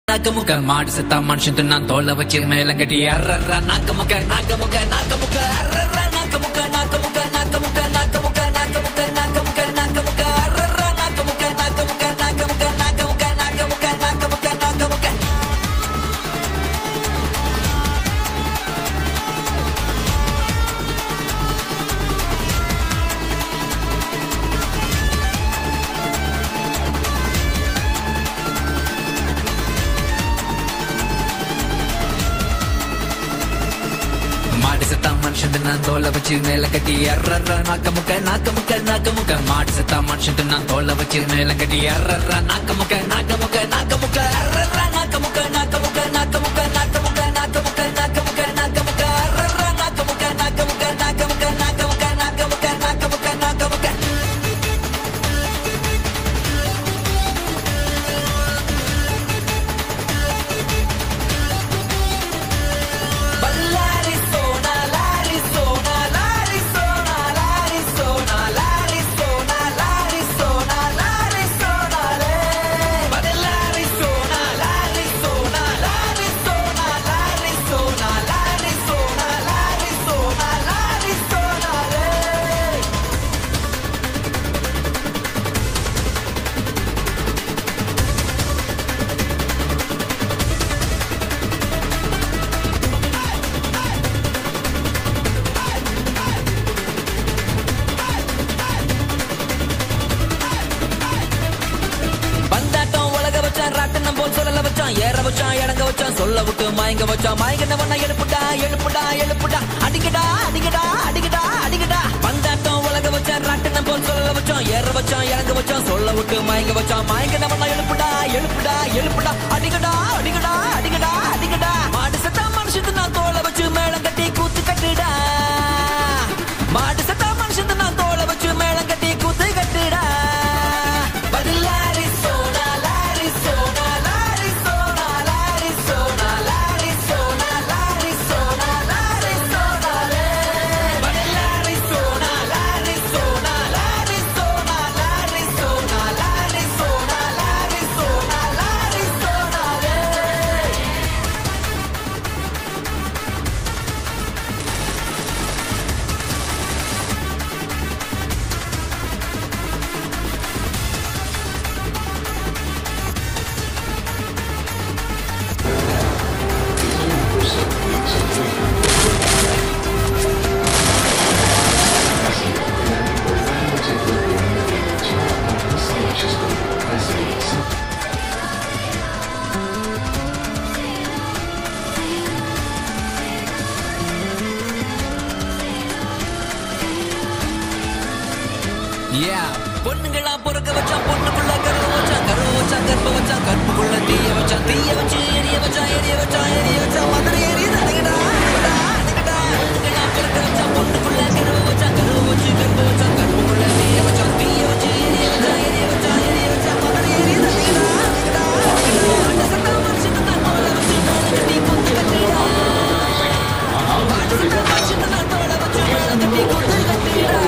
நாக்கமுக்க மாடு செத்தா மனுஷன் தின்னான் தோலை வச்சு மேல கட்டி அர்றா நாக்கமுக்க நாக்கமுக்க நாக்கமுக்க அர்றா நாக்கமுக்க நாக்கமுக்க நாக்கமுக்க நாக்கமுக்க நாக்கமுக்க நாக்கமுக்க நாக்கமுக்க அர்றா நாக்கமுக்க நாக்கமுக்க நாக்கமுக்க நாக்கமுக்க நாக்கமுக்க நாக்கமுக்க நாக்கமுக்க மாடு செத்தா மனுஷன் தின்னான் தோலை வச்சு மேல கட்டி அர்றா நாக்கமுக்க நாக்கமுக்க நாக்கமுக்க மாடு செத்தா மனுஷன் தின்னான் தோலை வச்சு மேல கட்டி அர்றா நாக்கமுக்க நாக்கமுக்க நாக்கமுக்க அர்றா நாக்கமுக்க நாக்கமுக்க நாக்கமுக்க நாக்கமுக்க நாக்கமுக்க நாக்கமுக்க நாக்கமுக்க அர்றா நாக்கமுக்க நாக்கமுக்க நாக்கமுக்க நாக்கமுக்க நாக்கமுக்க நாக்கமுக்க நாக்கமுக்க L'Arizona, l'Arizona, l'Arizona, l'Arizona, l'Arizona, l'Arizona, l'Arizona, lei. Ma dell'Arizona, l'Arizona, l'Arizona, l'Arizona, l'Arizona, l'Arizona, l'Arizona, lei. பந்தாட்டம் உலக வச்சான் ராட்டனம் போல் சொல்லல வச்சான் ஏற வச்சான் இறங்க வச்சான் சொல்ல விட்டு மயங்க வச்சான் மயங்கினவன எழுப்புடா எழுப்புடா எழுப்புடா அடிக்கடா அடிக்கடா அடிக்கடா அடிக்கடா பந்தாட்டம் உலக வச்சான் ராட்டனம் போல் சொல்லல வச்சான் ஏற வச்சான் இறங்க வச்சான் சொல்ல விட்டு மயங்க வச்சான் மயங்கினவன எழுப்புடா எழுப்புடா எழுப்புடா அடிக்கடா அடிக்கடா அடிக்கடா அடிக்கடா மாடு சத்தா மனுஷத்து நான் தோலை வச்சு மேளம் கட்டி கூத்து கட்டுடா மாடு சத்தா மனுஷத்து நான் தோலை வச்சு மேளம் கட்டி கூத்து கட்டுடா பதில் Arizona, l'Arizona, l'Arizona, l'Arizona, l'Arizona, l'Arizona, l'Arizona, lei. பதில் Arizona, l'Arizona, l'Arizona, l'Arizona, l'Arizona, l'Arizona, l'Arizona, lei. Yeah. பொண்ணுங்களா பொறுக்க வச்சான் பொண்ணுக்குள்ள கருவ வச்சான் கருவ வச்சான் கற்ப வச்சான் கற்புக்குள்ள தீய வச்சான் தீய வச்சு எரிய வச்சான் எரிய வச்சான் எரிய வச்சான் மதுரை எரியுது அடங்கடா அடங்கடா அடங்கடா பொண்ணுங்களா பொறுக்க வச்சான் பொண்ணுக்குள்ள கருவ வச்சான் கருவ வச்சு கற்ப வச்சான் கற்புக்குள்ள தீய வச்சான் தீய வச்சு எரிய வச்சான் எரிய வச்சான் எரிய வச்சான் மதுரை எரியுது அடங்கடா அடங்கடா அடங்கடா சத்தா மனுஷன் தான் தோலை வச்சு மேல கட்டி குத்து கட்டிடா சத்தா மனுஷன் தான் தோலை வச்சு மேல கட்டி குத்து கட்டிடா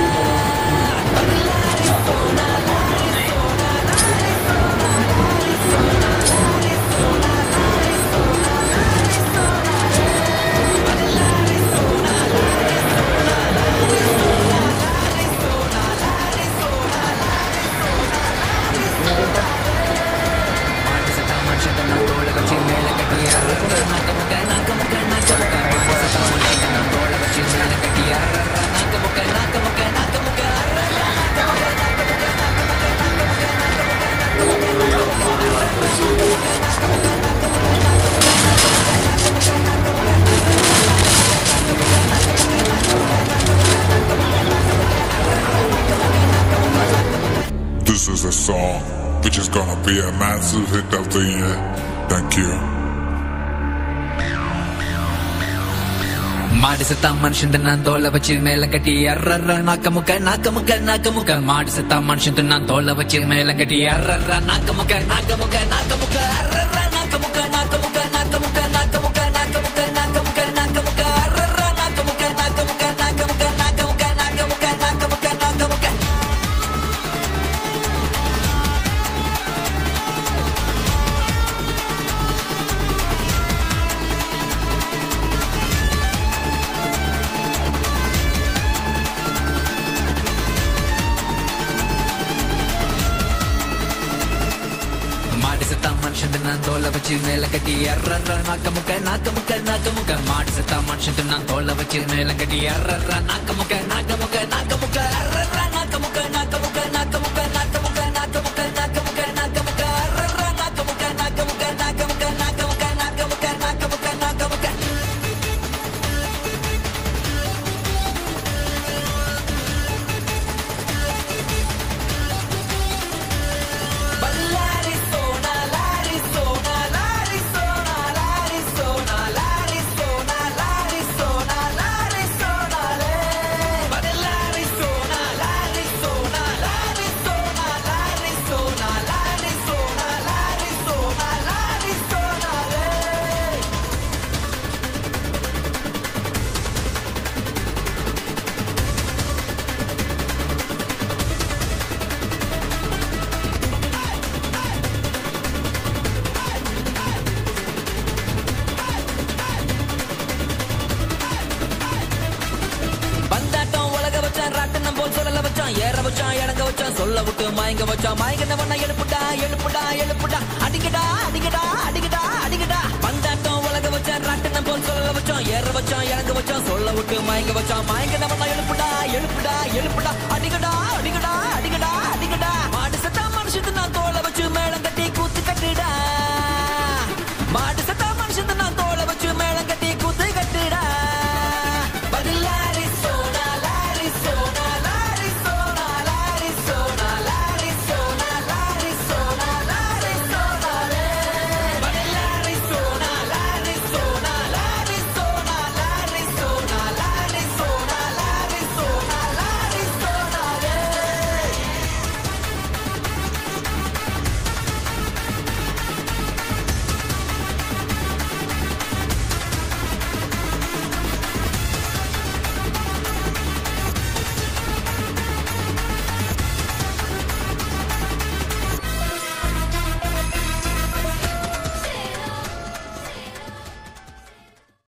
This is a song which is gonna be a massive hit of the year. Thank you. மாடு செத்தா மனுஷன் தின்னான் தோலை வச்சு மேல கட்டி அர்றா நாக்கமுக்க நாக்கமுக்க நாக்கமுக்க மாடு செத்தா மனுஷன் தின்னான் தோலை வச்சு மேல கட்டி அர்றா நாக்கமுக்க நாக்கமுக்க நாக்கமுக்க அர்றா நாக்கமுக்க நாக்கமுக்க நாக்கமுக்க நாக்கமுக்க நாக்கமுக்க நாக்கமுக்க நாக்கமுக்க அர்றா நாக்கமுக்க நாக்கமுக்க நாக்கமுக்க நாக்கமுக்க நாக்கமுக்க நாக்கமுக்க நாக்கமுக்க நான் தோலை வச்சு மேல கட்டி எர்ற நாக்க முக்க நாக்க முக்க நாக்க முக்க மாடு செத்தா மனுஷன் நான் தோலை வச்சு மேல கட்டி எர்ற நாக்க முக்க நாக்க முக்க நாக்க முக்க எர்ற நாக்க முக்க நாக்க முக்க நாக்க முக்க நாக்க முக்க நாக்க முக்க நாக்க முக்க நாக்க முக்க எர்ற நாக்க முக்க நாக்க முக்க நாக்க முக்க நாக்க முக்க நாக்க முக்க நாக்க முக்க நாக்க முக்க L'Arizona, l'Arizona, l'Arizona, l'Arizona, l'Arizona, l'Arizona, l'Arizona, lei. Ma nell'Arizona, l'Arizona, l'Arizona, l'Arizona, l'Arizona, l'Arizona, l'Arizona, lei. பந்தாட்டம் உலக வச்சான் ராட்டனம் போல் சொல்லல வச்சான் ஏற வச்சான் இறங்க வச்சான் சொல்ல விட்டு மயங்க வச்சான் மயங்கினவன எழுப்புடா எழுப்புடா எழுப்புடா அடிக்கடா அடிக்கடா அடிக்கடா அடிக்கடா பந்தாட்டம் உலக வச்சான் ராட்டனம் போல் சொல்லல வச்சான் ஏற வச்சான் இறங்க வச்சான் சொல்ல விட்டு மயங்க வச்சான் மயங்கினவன எழுப்புடா எழுப்புடா எழுப்புடா அடிக்கடா